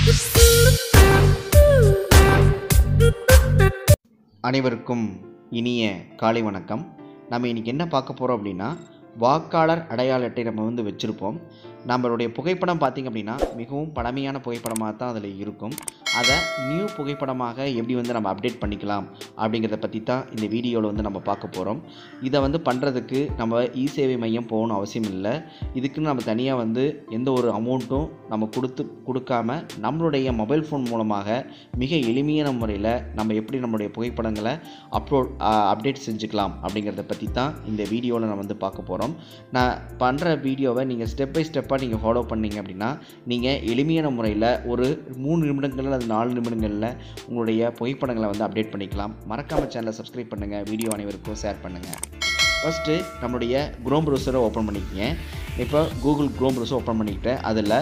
அனைவருக்கும் இனிய காலை வணக்கம் நம்ம இன்றைக்கி என்ன பார்க்க போகிறோம் அப்படின்னா வாக்காளர் அடையாள அட்டை நம்ம வந்து வச்சுருப்போம் நம்மளுடைய புகைப்படம் பார்த்திங்க அப்படின்னா மிகவும் பழமையான புகைப்படமாக தான் அதில் இருக்கும் அதை நியூ புகைப்படமாக எப்படி வந்து நம்ம அப்டேட் பண்ணிக்கலாம் அப்படிங்கிறத பற்றி தான் இந்த வீடியோவில் வந்து நம்ம பார்க்க போகிறோம் இதை வந்து பண்ணுறதுக்கு நம்ம இ சேவை மையம் போகணும் அவசியம் இல்லை இதுக்குன்னு நம்ம தனியாக வந்து எந்த ஒரு அமௌண்ட்டும் நம்ம கொடுத்து கொடுக்காம நம்மளுடைய மொபைல் ஃபோன் மூலமாக மிக எளிமையான முறையில் நம்ம எப்படி நம்மளுடைய புகைப்படங்களை அப்லோட் அப்டேட் செஞ்சுக்கலாம் அப்படிங்கிறத பற்றி தான் இந்த வீடியோவில் நான் வந்து பார்க்க போகிறோம் நான் பண்ணுற வீடியோவை நீங்கள் ஸ்டெப் பை ஸ்டெப்பாக நீங்கள் ஃபாலோ பண்ணீங்க அப்படின்னா நீங்கள் எளிமையான முறையில் ஒரு மூணு நிமிடங்கள் அல்லது நாலு நிமிடங்களில் உங்களுடைய புகைப்படங்களை வந்து அப்டேட் பண்ணிக்கலாம் மறக்காமல் சேனலை சப்ஸ்கிரைப் பண்ணுங்கள் வீடியோ அனைவருக்கும் ஷேர் பண்ணுங்கள் ஃபஸ்ட்டு நம்மளுடைய குரோம் ப்ரௌசரை ஓப்பன் பண்ணிக்கங்க இப்போ கூகுள் குரோம் ப்ரௌசர் ஓப்பன் பண்ணிக்கிட்டு அதில்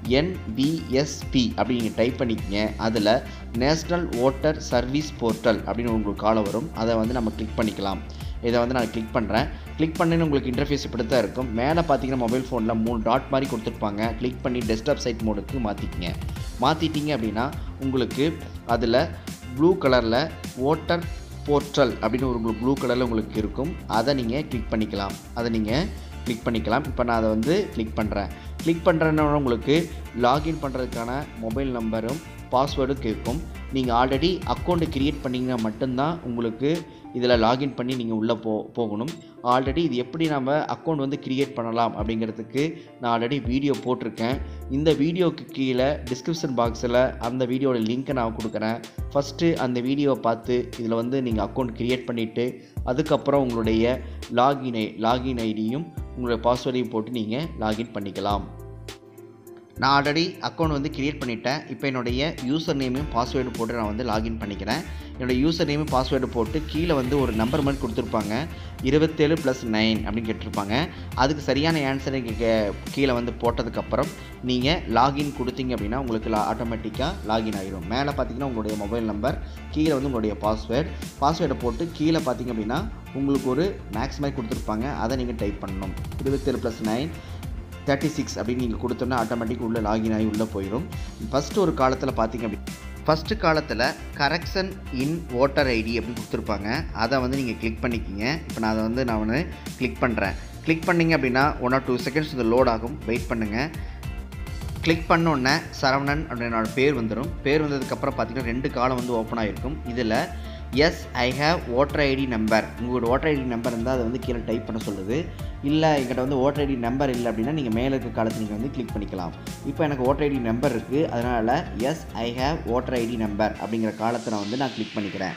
என்பிஎஸ்பி அப்படின்னு நீங்கள் டைப் பண்ணிக்கங்க அதில் நேஷ்னல் ஓட்டர் சர்வீஸ் போர்ட்டல் அப்படின்னு உங்களுக்கு காலம் வரும் அதை வந்து நம்ம கிளிக் பண்ணிக்கலாம் இதை வந்து நான் கிளிக் பண்ணுறேன் கிளிக் பண்ணி உங்களுக்கு இன்டர்ஃபேஸ் இப்படி தான் இருக்கும் மேலே பார்த்தீங்கன்னா மொபைல் ஃபோனில் மூணு டாட் மாதிரி கொடுத்துருப்பாங்க கிளிக் பண்ணி டெஸ்க்டாப் சைட் மோடுக்கு மாற்றிக்கிங்க மாற்றிட்டீங்க அப்படின்னா உங்களுக்கு அதில் ப்ளூ கலரில் ஓட்டர் போர்ட்டல் அப்படின்னு ஒரு உங்களுக்கு ப்ளூ கலரில் உங்களுக்கு இருக்கும் அதை நீங்கள் கிளிக் பண்ணிக்கலாம் அதை நீங்கள் கிளிக் பண்ணிக்கலாம் இப்போ நான் அதை வந்து கிளிக் பண்ணுறேன் கிளிக் பண்ணுறேன்னா உங்களுக்கு லாகின் பண்ணுறதுக்கான மொபைல் நம்பரும் பாஸ்வேர்டும் கேட்கும் நீங்கள் ஆல்ரெடி அக்கௌண்ட்டு க்ரியேட் பண்ணிங்கன்னா மட்டும்தான் உங்களுக்கு இதில் லாகின் பண்ணி நீங்கள் உள்ளே போ போகணும் ஆல்ரெடி இது எப்படி நம்ம அக்கௌண்ட் வந்து க்ரியேட் பண்ணலாம் அப்படிங்கிறதுக்கு நான் ஆல்ரெடி வீடியோ போட்டிருக்கேன் இந்த வீடியோக்கு கீழே டிஸ்கிரிப்ஷன் பாக்ஸில் அந்த வீடியோட லிங்க்கை நான் கொடுக்குறேன் ஃபஸ்ட்டு அந்த வீடியோவை பார்த்து இதில் வந்து நீங்கள் அக்கௌண்ட் க்ரியேட் பண்ணிவிட்டு அதுக்கப்புறம் உங்களுடைய லாகின் ஐ லாகின் ஐடியும் உங்களுடைய பாஸ்வேர்டையும் போட்டு நீங்கள் லாகின் பண்ணிக்கலாம் நான் ஆல்ரெடி அக்கௌண்ட் வந்து க்ரியேட் பண்ணிட்டேன் இப்போ என்னுடைய யூசர் நேமையும் பாஸ்வேர்டு போட்டு நான் வந்து லாகின் பண்ணிக்கிறேன் என்னோடய யூசர் நேமும் பாஸ்வேர்டு போட்டு கீழே வந்து ஒரு நம்பர் மாதிரி கொடுத்துருப்பாங்க இருபத்தேழு ப்ளஸ் நைன் அப்படின்னு கேட்டிருப்பாங்க அதுக்கு சரியான ஆன்சரை கீழே வந்து போட்டதுக்கப்புறம் நீங்கள் லாகின் கொடுத்தீங்க அப்படின்னா உங்களுக்கு லா ஆட்டோமேட்டிக்காக லாகின் ஆகிடும் மேலே பார்த்தீங்கன்னா உங்களுடைய மொபைல் நம்பர் கீழே வந்து உங்களுடைய பாஸ்வேர்டு பாஸ்வேர்டை போட்டு கீழே பார்த்தீங்க அப்படின்னா உங்களுக்கு ஒரு மேக்ஸ் மாதிரி கொடுத்துருப்பாங்க அதை நீங்கள் டைப் பண்ணணும் இருபத்தேழு ப்ளஸ் நைன் தேர்ட்டி சிக்ஸ் அப்படின்னு நீங்கள் கொடுத்தோன்னா ஆட்டோமேட்டிக் உள்ளே லாகின் ஆகி உள்ளே போயிடும் ஃபஸ்ட்டு ஒரு காலத்தில் பார்த்தீங்க அப்படி ஃபஸ்ட்டு காலத்தில் கரெக்ஷன் இன் ஓட்டர் ஐடி அப்படின்னு கொடுத்துருப்பாங்க அதை வந்து நீங்கள் கிளிக் பண்ணிக்கிங்க இப்போ நான் அதை வந்து நான் வந்து கிளிக் பண்ணுறேன் கிளிக் பண்ணிங்க அப்படின்னா ஒன் ஆர் டூ செகண்ட்ஸ் இது லோட் ஆகும் வெயிட் பண்ணுங்கள் கிளிக் பண்ணோன்னே சரவணன் அப்படின்னோட பேர் வந்துடும் பேர் வந்ததுக்கப்புறம் பார்த்தீங்கன்னா ரெண்டு காலம் வந்து ஓப்பன் ஆகிருக்கும் இதில் yes I have voter ID number உங்களோட ஓட்டர் ஐடி நம்பர் இருந்தால் அதை வந்து கீழே டைப் பண்ண சொல்லுது இல்லை எங்கிட்ட வந்து ஓட்டர் ஐடி நம்பர் இல்லை அப்படின்னா நீங்கள் மேலே இருக்க காலத்தில் நீங்கள் வந்து கிளிக் பண்ணிக்கலாம் இப்போ எனக்கு ஓட்டர் ஐடி நம்பர் இருக்குது அதனால் yes I have voter ID number அப்படிங்கிற காலத்தை நான் வந்து நான் கிளிக் பண்ணிக்கிறேன்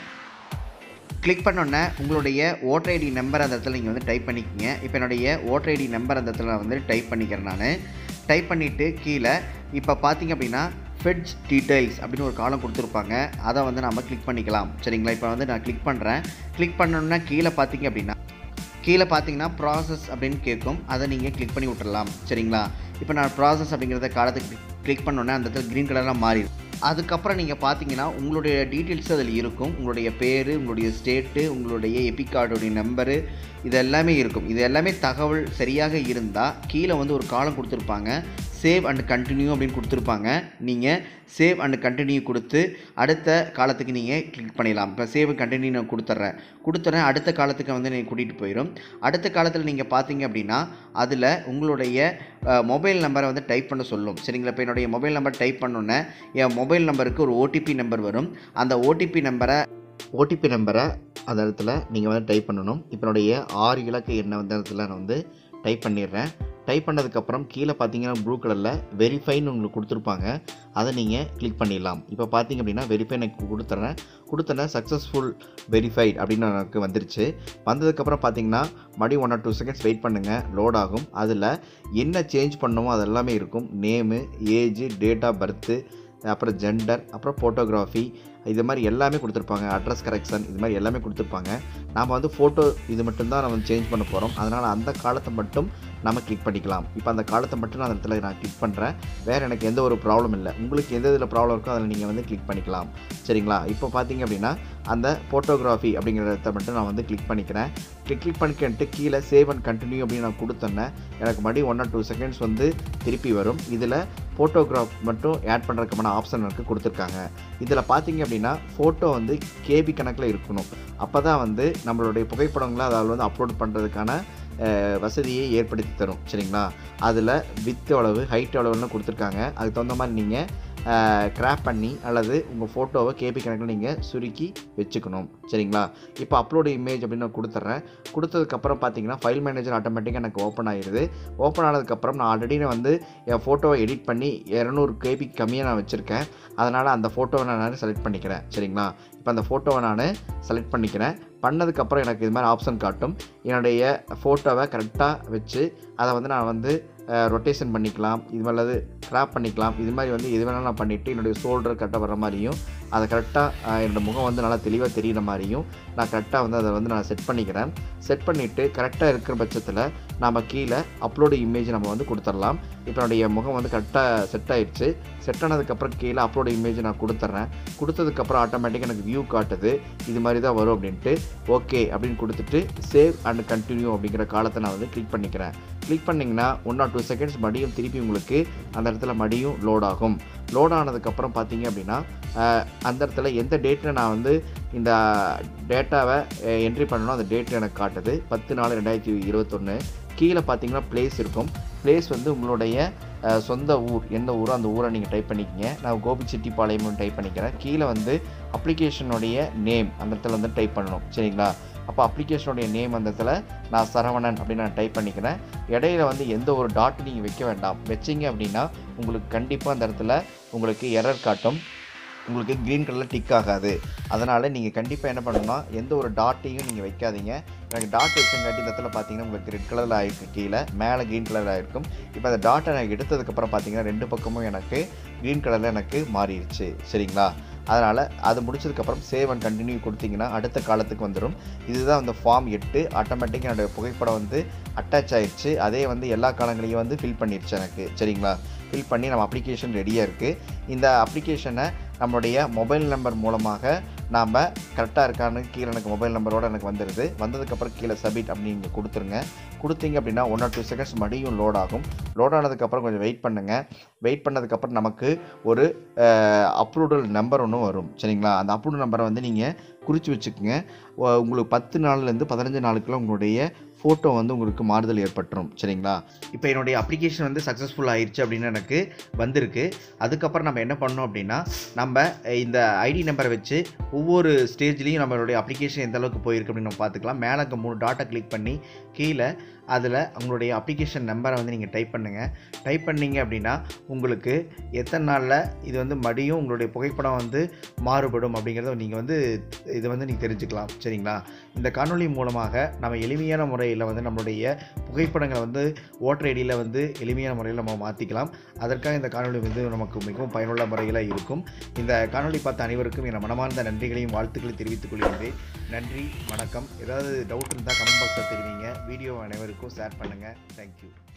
கிளிக் பண்ணோன்னே உங்களுடைய ஓட்டர் ஐடி நம்பர் அந்த இடத்துல நீங்கள் வந்து டைப் பண்ணிக்கிங்க இப்போ என்னுடைய ஓட்டர் ஐடி நம்பர் அந்த இடத்துல நான் வந்து டைப் பண்ணிக்கிறேன் நான் டைப் பண்ணிவிட்டு கீழே இப்போ பார்த்தீங்க அப்படின்னா ஃபெட்ஸ் டீட்டெயில்ஸ் அப்படின்னு ஒரு காலம் கொடுத்துருப்பாங்க அதை வந்து நம்ம கிளிக் பண்ணிக்கலாம் சரிங்களா இப்போ வந்து நான் கிளிக் பண்ணுறேன் கிளிக் பண்ணோன்னா கீழே பார்த்தீங்க அப்படின்னா கீழே பார்த்தீங்கன்னா ப்ராசஸ் அப்படின்னு கேட்கும் அதை நீங்கள் கிளிக் பண்ணி விட்டுறலாம் சரிங்களா இப்போ நான் ப்ராசஸ் அப்படிங்கிறத காலத்துக்கு கிளிக் பண்ணோன்னே அந்த இடத்துல க்ரீன் கலராக மாறிடும் அதுக்கப்புறம் நீங்கள் பார்த்தீங்கன்னா உங்களுடைய டீட்டெயில்ஸ் அதில் இருக்கும் உங்களுடைய பேர் உங்களுடைய ஸ்டேட்டு உங்களுடைய எபிக் கார்டுடைய நம்பரு இது எல்லாமே இருக்கும் இது எல்லாமே தகவல் சரியாக இருந்தால் கீழே வந்து ஒரு காலம் கொடுத்துருப்பாங்க சேவ் அண்ட் கண்டினியூ அப்படின்னு கொடுத்துருப்பாங்க நீங்கள் சேவ் அண்ட் கண்டினியூ கொடுத்து அடுத்த காலத்துக்கு நீங்கள் கிளிக் பண்ணிடலாம் இப்போ சேவ் கண்டினியூ நான் கொடுத்துட்றேன் கொடுத்துறேன் அடுத்த காலத்துக்கு வந்து நீங்கள் கூட்டிகிட்டு போயிடும் அடுத்த காலத்தில் நீங்கள் பார்த்தீங்க அப்படின்னா அதில் உங்களுடைய மொபைல் நம்பரை வந்து டைப் பண்ண சொல்லும் சரிங்களா இப்போ என்னுடைய மொபைல் நம்பர் டைப் பண்ணோன்னே என் மொபைல் நம்பருக்கு ஒரு ஓடிபி நம்பர் வரும் அந்த ஓடிபி நம்பரை ஓடிபி நம்பரை அந்த இடத்துல நீங்கள் வந்து டைப் பண்ணணும் இப்போ என்னுடைய ஆறு இலக்கு எண்ணை வந்து இடத்துல நான் வந்து டைப் பண்ணிடுறேன் டைப் பண்ணதுக்கப்புறம் கீழே பார்த்தீங்கன்னா ப்ளூ கலரில் வெரிஃபைன்னு உங்களுக்கு கொடுத்துருப்பாங்க அதை நீங்கள் கிளிக் பண்ணிடலாம் இப்போ பார்த்தீங்க அப்படின்னா வெரிஃபை எனக்கு கொடுத்துட்றேன் கொடுத்தேன் சக்ஸஸ்ஃபுல் வெரிஃபைட் அப்படின்னு எனக்கு வந்துருச்சு வந்ததுக்கப்புறம் பார்த்தீங்கன்னா மறுபடியும் one or two seconds wait பண்ணுங்கள் லோட் ஆகும் அதில் என்ன சேஞ்ச் பண்ணணுமோ அது எல்லாமே இருக்கும் name age date of birth அப்புறம் ஜெண்டர் அப்புறம் ஃபோட்டோகிராஃபி இது மாதிரி எல்லாமே கொடுத்துருப்பாங்க அட்ரஸ் கரெக்ஷன் இது மாதிரி எல்லாமே கொடுத்துருப்பாங்க நாம் வந்து ஃபோட்டோ இது மட்டும்தான் நம்ம சேஞ்ச் பண்ண போகிறோம் அதனால் அந்த காலத்தை மட்டும் நம்ம கிளிக் பண்ணிக்கலாம் இப்போ அந்த காலத்தை மட்டும் நான் அந்த இடத்துல நான் கிளிக் பண்ணுறேன் வேறு எனக்கு எந்த ஒரு ப்ராப்ளம் இல்லை உங்களுக்கு எந்த இதில் ப்ராப்ளம் இருக்கோ அதில் நீங்கள் வந்து கிளிக் பண்ணிக்கலாம் சரிங்களா இப்போ பார்த்தீங்க அப்படின்னா அந்த ஃபோட்டோகிராஃபி அப்படிங்கிற இடத்த மட்டும் நான் வந்து கிளிக் பண்ணிக்கிறேன் கிளிக் கிளிக் பண்ணிக்கிட்டு கீழே சேவ் அண்ட் கண்டினியூ அப்படின்னு நான் கொடுத்தேன்னே எனக்கு மறுபடியும் ஒன் ஆர் டூ செகண்ட்ஸ் வந்து திருப்பி வரும் இதில் ஃபோட்டோகிராஃப் மட்டும் ஆட் பண்ணுறதுக்கான ஆப்ஷன் எனக்கு கொடுத்துருக்காங்க இதில் பார்த்தீங்க அப்படின்னா ஃபோட்டோ வந்து கேபி கணக்கில் இருக்கணும் அப்போ தான் வந்து நம்மளுடைய புகைப்படங்களை அதாவது வந்து அப்லோட் பண்ணுறதுக்கான அஹ், வசதியை ஏற்படுத்தி தரும் சரிங்களா அதில் வித் எவ்வளவு ஹைட் எவ்வளவுன்னு கொடுத்துருக்காங்க அதுக்கு தகுந்த மாதிரி நீங்கள் கிராப் பண்ணி அல்லது உங்கள் ஃபோட்டோவை கேபி கணக்கில் நீங்கள் சுருக்கி வச்சுக்கணும் சரிங்களா இப்போ அப்லோடு இமேஜ் அப்படின்னு நான் கொடுத்துட்றேன் கொடுத்ததுக்கப்புறம் பார்த்தீங்கன்னா ஃபைல் மேனேஜர் ஆட்டோமேட்டிக்காக எனக்கு ஓப்பன் ஆயிடுது ஓப்பன் ஆனதுக்கப்புறம் நான் ஆல்ரெடி வந்து என் ஃபோட்டோவை எடிட் பண்ணி இரநூறு கேபி கம்மியாக நான் வச்சுருக்கேன் அதனால் அந்த ஃபோட்டோவை நான் செலக்ட் பண்ணிக்கிறேன் சரிங்களா இப்போ அந்த ஃபோட்டோவை நான் செலக்ட் பண்ணிக்கிறேன் பண்ணதுக்கப்புறம் எனக்கு இது மாதிரி ஆப்ஷன் காட்டும் என்னுடைய ஃபோட்டோவை கரெக்டாக வச்சு அதை வந்து நான் வந்து ரொட்டேஷன் பண்ணிக்கலாம் இது மாதிரி அல்லது கிராப் பண்ணிக்கலாம் இது மாதிரி வந்து எது வேணாலும் நான் பண்ணிவிட்டு என்னுடைய ஷோல்டர் கரெக்டாக வர மாதிரியும் அதை கரெக்டாக என்னோட முகம் வந்து நல்லா தெளிவாக தெரிகிற மாதிரியும் நான் கரெக்டாக வந்து அதை வந்து நான் செட் பண்ணிக்கிறேன் செட் பண்ணிவிட்டு கரெக்டாக இருக்கிற பட்சத்தில் நம்ம கீழே அப்லோடு இமேஜ் நம்ம வந்து கொடுத்துடலாம் இப்போ என்னுடைய முகம் வந்து கரெக்டாக செட் ஆயிடுச்சு செட் ஆனதுக்கப்புறம் கீழே அப்லோடு இமேஜ் நான் கொடுத்துட்றேன் கொடுத்ததுக்கப்புறம் ஆட்டோமேட்டிக்காக எனக்கு வியூ காட்டுது இது மாதிரி தான் வரும் அப்படின்ட்டு ஓகே அப்படின்னு கொடுத்துட்டு சேவ் அண்ட் கண்டினியூ அப்படிங்கிற காலத்தை நான் வந்து கிளிக் பண்ணிக்கிறேன் கிளிக் பண்ணிங்கன்னா ஒன் ஆர் டூ செகண்ட்ஸ் மடியும் திருப்பி உங்களுக்கு அந்த இடத்துல மடியும் லோட் ஆகும் லோட் ஆனதுக்கப்புறம் பார்த்தீங்க அப்படின்னா அஹ், அந்த இடத்துல எந்த டேட்டில் நான் வந்து இந்த டேட்டாவை என்ட்ரி பண்ணணும் அந்த டேட் எனக்கு காட்டுது பத்து நாலு ரெண்டாயிரத்தி இருபத்தொன்று கீழே பார்த்தீங்கன்னா பிளேஸ் இருக்கும் பிளேஸ் வந்து உங்களுடைய அஹ், சொந்த ஊர் எந்த ஊரோ அந்த ஊரை நீங்கள் டைப் பண்ணிக்கங்க நான் கோபிச்செட்டிப்பாளையம்னு டைப் பண்ணிக்கிறேன் கீழே வந்து அப்ளிகேஷனுடைய நேம் அந்த இடத்துல வந்து டைப் பண்ணணும் சரிங்களா அப்போ அப்ளிகேஷனுடைய நேம் அந்த இடத்துல நான் சரவணன் அப்படின்னு நான் டைப் பண்ணிக்கிறேன் இடையில வந்து எந்த ஒரு டாட் நீங்கள் வைக்க வேண்டாம் வச்சிங்க அப்படின்னா உங்களுக்கு கண்டிப்பாக அந்த இடத்துல உங்களுக்கு எரர் காட்டும் உங்களுக்கு க்ரீன் கலரில் டிக் ஆகாது அதனால் நீங்கள் கண்டிப்பாக என்ன பண்ணணும்னா எந்த ஒரு டாட்டையும் நீங்கள் வைக்காதீங்க எனக்கு டாட் வச்சங்காட்டி இந்த இடத்துல பார்த்தீங்கன்னா உங்களுக்கு ரெட் கலரில் ஆகிருக்கு கீழே மேலே க்ரீன் கலரில் ஆகிருக்கும் இப்போ அந்த டாட்டை நான் எடுத்ததுக்கப்புறம் பார்த்தீங்கன்னா ரெண்டு பக்கமும் எனக்கு க்ரீன் கலரில் எனக்கு மாறிடுச்சு சரிங்களா அதனால் அது முடிச்சதுக்கப்புறம் சேவ் அண்ட் கண்டினியூ கொடுத்தீங்கன்னா அடுத்த காலத்துக்கு வந்துடும் இதுதான் அந்த ஃபார்ம் எட்டு ஆட்டோமேட்டிக்காக என்னோடய புகைப்படம் வந்து அட்டாச் ஆயிடுச்சு அதே வந்து எல்லா காலங்களையும் வந்து ஃபில் பண்ணிடுச்சு எனக்கு சரிங்களா ஃபில் பண்ணி நம்ம அப்ளிகேஷன் ரெடியாக இருக்குது இந்த அப்ளிகேஷனை நம்மளுடைய மொபைல் நம்பர் மூலமாக நாம் கரெக்டாக இருக்கான்னு கீழே எனக்கு மொபைல் நம்பரோட எனக்கு வந்துடுது வந்ததுக்கப்புறம் கீழே சப்மிட் அப்படின்னு நீங்கள் கொடுத்துருங்க கொடுத்தீங்க அப்படின்னா ஒன் ஆர் டூ செகண்ட்ஸ் மடியும் லோட் ஆகும் லோட் ஆனதுக்கப்புறம் கொஞ்சம் வெயிட் பண்ணுங்கள் வெயிட் பண்ணதுக்கப்புறம் நமக்கு ஒரு அப்ரூவல் நம்பர் ஒன்று வரும் சரிங்களா அந்த அப்ரூவல் நம்பரை வந்து நீங்கள் குறித்து வச்சுக்கோங்க உ- உங்களுக்கு பத்து நாள்லேருந்து பதினஞ்சு நாளுக்குள்ள உங்களுடைய ஃபோட்டோ வந்து உங்களுக்கு மாறுதல் ஏற்பட்டுரும் சரிங்களா இப்போ என்னுடைய அப்ளிகேஷன் வந்து சக்ஸஸ்ஃபுல் ஆயிடுச்சு அப்படின்னு எனக்கு வந்திருக்கு அதுக்கப்புறம் நம்ம என்ன பண்ணோம் அப்படின்னா நம்ம அஹ், இந்த ஐடி நம்பரை வச்சு ஒவ்வொரு ஸ்டேஜ்லேயும் நம்மளுடைய அப்ளிகேஷன் எந்த அளவுக்கு போயிருக்கு அப்படின்னு நம்ம பார்த்துக்கலாம் மேலே அங்கே மூணு டாட்டை கிளிக் பண்ணி கீழே அதில் உங்களுடைய அப்ளிகேஷன் நம்பரை வந்து நீங்கள் டைப் பண்ணுங்கள் டைப் பண்ணீங்க அப்படின்னா உங்களுக்கு எத்தனை நாளில் இது வந்து மடியும் உங்களுடைய புகைப்படம் வந்து மாறுபடும் அப்படிங்கிறத நீங்கள் வந்து இதை வந்து நீங்கள் தெரிஞ்சுக்கலாம் சரிங்களா இந்த காணொளி மூலமாக நம்ம எளிமையான முறையில் வந்து நம்மளுடைய புகைப்படங்களை வந்து ஓட்டர் ஐடியில் வந்து எளிமையான முறையில் நம்ம மாற்றிக்கலாம் அதற்காக இந்த காணொளி வந்து நமக்கு மிகவும் பயனுள்ள முறையில் இருக்கும் இந்த காணொளி பார்த்த அனைவருக்கும் என் மனமார்ந்த நன்றிகளையும் வாழ்த்துக்களையும் தெரிவித்துக் கொள்கின்றேன் நன்றி வணக்கம் ஏதாவது டவுட் இருந்தால் கமெண்ட் பாக்ஸில் தெரிவிங்க வீடியோ அனைவருக்கும் ஷேர் பண்ணுங்கள் தேங்க்யூ